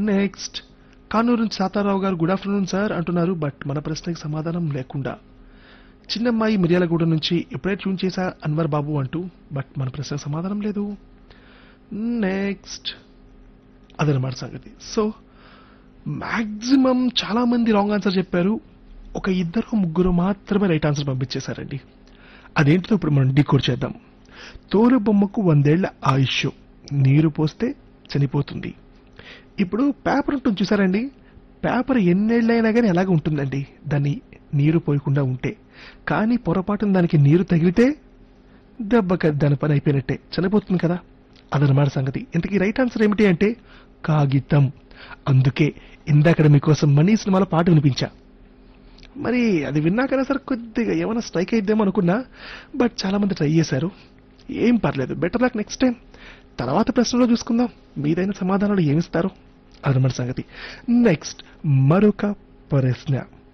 next Kanuru నుంచి సాతారావు గారు good afternoon sir అంటున్నారు బట్ మన ప్రశ్నకి సమాధానం లేకుండా చిన్నమ్మాయి మిర్యాలగూడ నుంచి ఇప్పుడే ట్యూన్ చేశా అన్వర్ బాబు అంటూ బట్ మన ప్రశ్నకు సమాధానం లేదు నెక్స్ట్ అదనమాట సంగతి సో మాక్సిమం చాలా మంది రాంగ్ ఆన్సర్ చెప్పారు ఒక ఇద్దరు ముగ్గురు మాత్రమే రైట్ ఆన్సర్ పంపించేశారండి అదేంటిదో ఇప్పుడు మనం డీకోడ్ చేద్దాం తోలు బొమ్మకు వందేళ్ల ఆయుష్ నీరు పోస్తే చనిపోతుంది ఇప్పుడు పేపర్ ఉంటుంది చూసారండి పేపర్ ఎన్నేళ్ళైనా కానీ ఎలాగ ఉంటుందండి దాన్ని నీరు పోయకుండా ఉంటే కానీ పొరపాటున దానికి నీరు తగిలితే దెబ్బక దాని పని అయిపోయినట్టే చనిపోతుంది కదా అదనమాట సంగతి ఇంతకీ రైట్ ఆన్సర్ ఏమిటి అంటే కాగితం అందుకే ఇందాక మీకోసం మనీ సినిమాలో పాట వినిపించా మరి అది విన్నాకనే సరే కొద్దిగా ఏమైనా స్ట్రైక్ అయిద్దేమో అనుకున్నా బట్ చాలా మంది ట్రై చేశారు ఏం పర్లేదు బెటర్ లక్ నెక్స్ట్ టైం తర్వాత ప్రశ్నలో చూసుకుందాం మీదైన సమాధానాలు ఏమిస్తారు అదనమాట సంగతి నెక్స్ట్ మరొక ప్రశ్న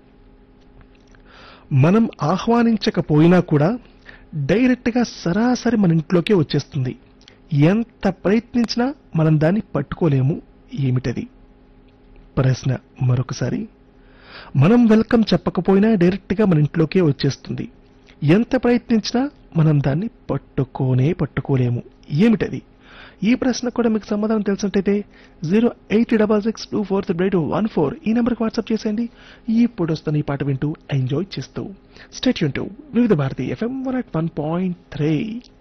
మనం ఆహ్వానించకపోయినా కూడా డైరెక్ట్గా సరాసరి మన ఇంట్లోకే వచ్చేస్తుంది ఎంత ప్రయత్నించినా మనం దాన్ని పట్టుకోలేము ఏమిటది ప్రశ్న మరొకసారి మనం వెల్కమ్ చెప్పకపోయినా డైరెక్ట్గా మన ఇంట్లోకే వచ్చేస్తుంది ఎంత ప్రయత్నించినా మనం దాన్ని పట్టుకోనే పట్టుకోలేము ఏమిటది ఈ ప్రశ్న కూడా మీకు సమాధానం తెలిసినట్టయితే zero eight double six two four three eight one four ఈ నెంబర్కి వాట్సాప్ చేసేయండి ఇప్పుడు వస్తున్న ఈ పాట వింటూ ఎంజాయ్ చేస్తూ స్టేట్ యూన్ Vividh Bharati F M one at one point three